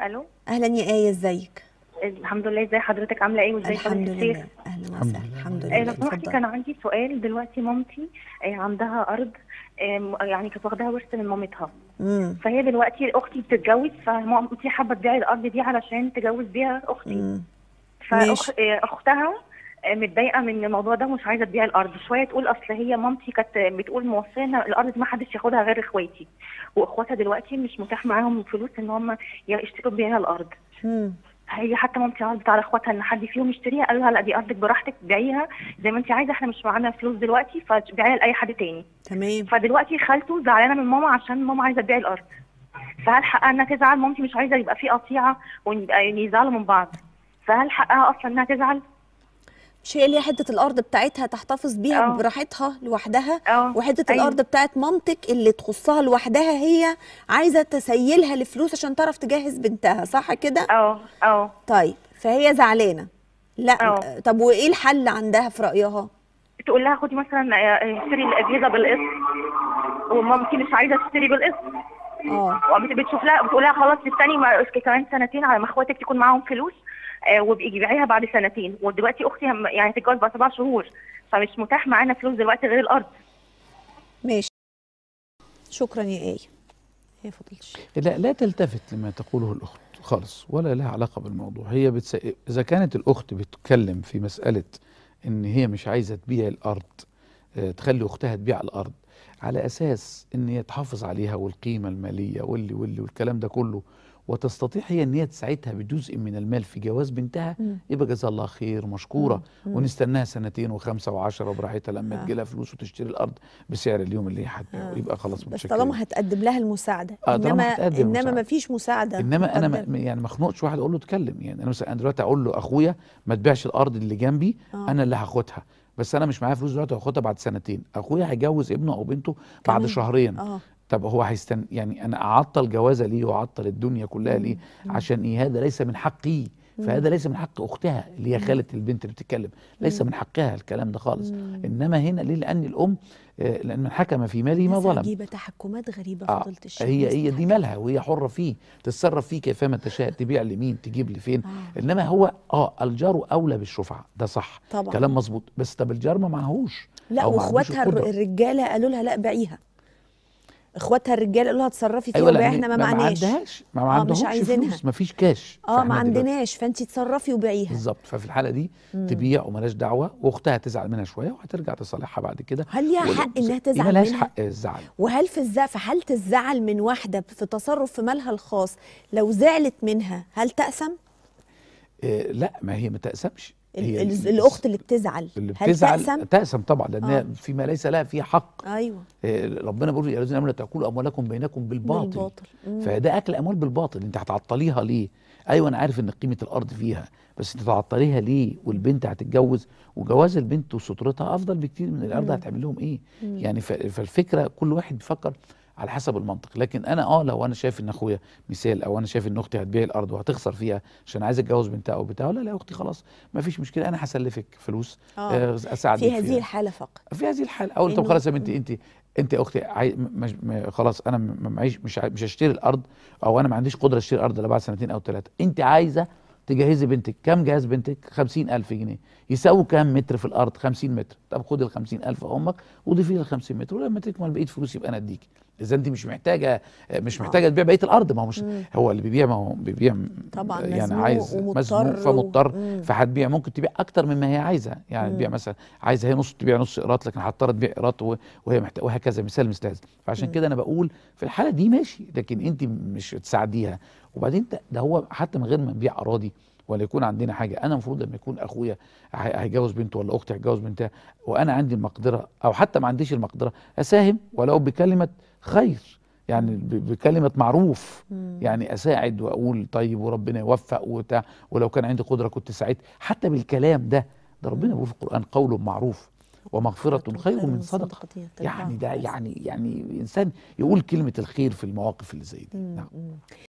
الو اهلا يا ايه ازيك الحمد لله ازي حضرتك عامله ايه وازاي الحمد حضرتك الشيخ لله اهلا الحمد وسهلا لله. الحمد آه، لله لو سمحتي اتفضل كان عندي سؤال دلوقتي مامتي آه، عندها ارض آه، م- يعني كانت واخداها ورث من مامتها امم فهي دلوقتي اختي بتتجوز فمامتي حابه تبيع الارض دي علشان تجوز بيها اختي امم ماشي. فاختها متضايقه من الموضوع ده ومش عايزه تبيع الارض شويه تقول اصل هي مامتي كانت بتقول موصيه ان الارض دي ما حدش ياخدها غير اخواتي واخواتها دلوقتي مش متاح معاهم فلوس ان هم يشتروا بيها الارض امم هي حتى مامتي عرضت على اخواتها ان حد فيهم يشتريها قالوا لها لا دي ارضك براحتك بيعيها زي ما انت عايزه احنا مش معانا فلوس دلوقتي فبيعيها لاي حد تاني تمام فدلوقتي خالته زعلانه من ماما عشان ماما عايزه تبيع الارض فهل حقها انها تزعل مامتي مش عايزه يبقى في قطيعه ويبقى يزعلوا من بعض فهل حقها اصلا انها تزعل مش هي اللي حته الارض بتاعتها تحتفظ بيها اه. براحتها لوحدها اه وحته أيوة. الارض بتاعت مامتك اللي تخصها لوحدها هي عايزه تسيلها لفلوس عشان تعرف تجهز بنتها صح كده اه اه طيب فهي زعلانه لا اه. طب وايه الحل عندها في رايها تقول لها خدي مثلا آه، اشتري الاجهزه بالقسط ومامتي مش عايزه تشتري بالقسط اه وبتشوف لها بتقول لها خلاص استني ما- كمان سنتين على ما اخواتك تكون معاهم فلوس آه، وابقي بيعيها بعد سنتين ودلوقتي اختي هم- يعني هتتجوز بعد سبع شهور فمش متاح معانا فلوس دلوقتي غير الارض ماشي شكرا يا ايه هي فضلتش لا لا تلتفت لما تقوله الأخت خالص ولا لها علاقة بالموضوع هي بتس... إذا كانت الأخت بتتكلم في مسألة إن هي مش عايزة تبيع الأرض آه، تخلي أختها تبيع الأرض على أساس إن هي تحافظ عليها والقيمة المالية واللي واللي والكلام ده كله وتستطيع هي ان هي تساعدها بجزء من المال في جواز بنتها مم. يبقى جزاها الله خير مشكوره مم. ونستناها سنتين وخمسه وعشره وبراحتها لما آه. تجي لها فلوس وتشتري الارض بسعر اليوم اللي هي هتبيعه آه. يبقى خلاص بس متشكرين. طالما هتقدم لها المساعده آه، طالما انما هتقدم انما المساعدة. ما فيش مساعده انما انا مقدمة. ما يعني ما اخنقش واحد اقول له اتكلم يعني انا مثلا انا دلوقتي اقول له اخويا ما تبيعش الارض اللي جنبي آه. انا اللي هاخدها بس انا مش معايا فلوس دلوقتي هاخدها بعد سنتين اخويا هيجوز ابنه او بنته بعد كمان. شهرين اه طب هو هيستن يعني انا اعطل جوازه ليه واعطل الدنيا كلها ليه عشان ايه هذا ليس من حقي فهذا ليس من حق اختها اللي هي خاله البنت اللي بتتكلم ليس من حقها الكلام ده خالص انما هنا ليه لان الام آه، لان من حكم في ماله ما ناس ظلم عجيبه تحكمات غريبه آه فضلت الشيخ هي هي دي مصطفى. مالها وهي حره فيه تتصرف فيه كيفما تشاء تبيع لمين تجيب لفين آه. انما هو اه الجار اولى بالشفعه ده صح طبعا. كلام مظبوط بس طب الجار ما معهوش لا أو ما عندوش واخواتها الر- القدرة. الرجاله قالوا لها لا بيعيها اخواتها الرجاله قالوا لها اتصرفي فيها ايوه وبيعي لأن احنا ما ما معناش عندهاش ما آه، مش عندهمش عايزينها. فلوس ما فيش كاش اه ما فإحنا دلوقتي- عندناش فانت اتصرفي وبيعيها بالظبط ففي الحاله دي تبيع وملاش دعوه واختها تزعل منها شويه وهترجع تصالحها بعد كده هل ليها ولا- حق انها يبقى تزعل ملهاش منها حق الزعل وهل في الزع في حاله الزعل من واحده في تصرف في مالها الخاص لو زعلت منها هل تأسم آه لا ما هي ما تأسمش ال- هي ال- الاخت اللي بتزعل اللي هل بتزعل تأسم تأسم طبعا لان آه. آه. فيما ليس لها فيه حق ايوه آه، ربنا بيقول يا الذين امنوا لا تاكلوا اموالكم بينكم بالباطل, بالباطل. مم. فده اكل اموال بالباطل انت هتعطليها ليه ايوه انا عارف ان قيمه الارض فيها بس انت تعطليها ليه والبنت هتتجوز وجواز البنت وسترتها افضل بكتير من الارض هتعمل لهم ايه يعني ف- فالفكره كل واحد بيفكر على حسب المنطق لكن انا اه لو انا شايف ان اخويا مثال او انا شايف ان اختي هتبيع الارض وهتخسر فيها عشان عايزه اتجوز بنتها او بتاعها لا لا يا اختي خلاص ما فيش مشكله انا هسلفك فلوس آه. آه اساعدك في فيها. هذه الحاله فقط في هذه الحاله اقول طب إنه- خلاص يا بنتي انت انت يا اختي عاي... مش... م... خلاص انا م- م- معيش مش ع- مش هشتري الارض او انا ما عنديش قدره اشتري الارض الا بعد سنتين او ثلاثه انت عايزه تجهزي بنتك كم جهاز بنتك 50000 جنيه يساووا كام متر في الارض 50 متر طب خدي ال 50000 امك وضيفي لي ال 50 متر ولما تكمل بقيه فلوس يبقى انا اديكي اذا انت مش محتاجه مش محتاجه تبيع بقيه الارض ما هو مش هو اللي بيبيع ما هو بيبيع طبعاً يعني مزنوق عايز ومضطر مزنوق و- فمضطر مم. فهتبيع ممكن تبيع اكتر مما هي عايزه يعني تبيع مثلا عايزه هي نص تبيع نص قيراط لكن هتضطر تبيع قيراط و- وهي محتاجه وهكذا مثال مثل هذا فعشان كده انا بقول في الحاله دي ماشي لكن انت مش تساعديها وبعدين ده- ده هو حتى من غير ما نبيع اراضي ولا يكون عندنا حاجه انا المفروض لما يكون اخويا هي- هيجوز بنته ولا اختي هتجوز بنتها وانا عندي المقدره او حتى ما عنديش المقدره اساهم ولو بكلمه خير يعني ب- بكلمه معروف يعني اساعد واقول طيب وربنا يوفق وبتاع ولو كان عندي قدره كنت ساعدت حتى بالكلام ده ده ربنا بيقول في القران قول معروف ومغفرة خير من صدقة يعني ده يعني يعني إنسان يقول كلمة الخير في المواقف اللي زي دي نعم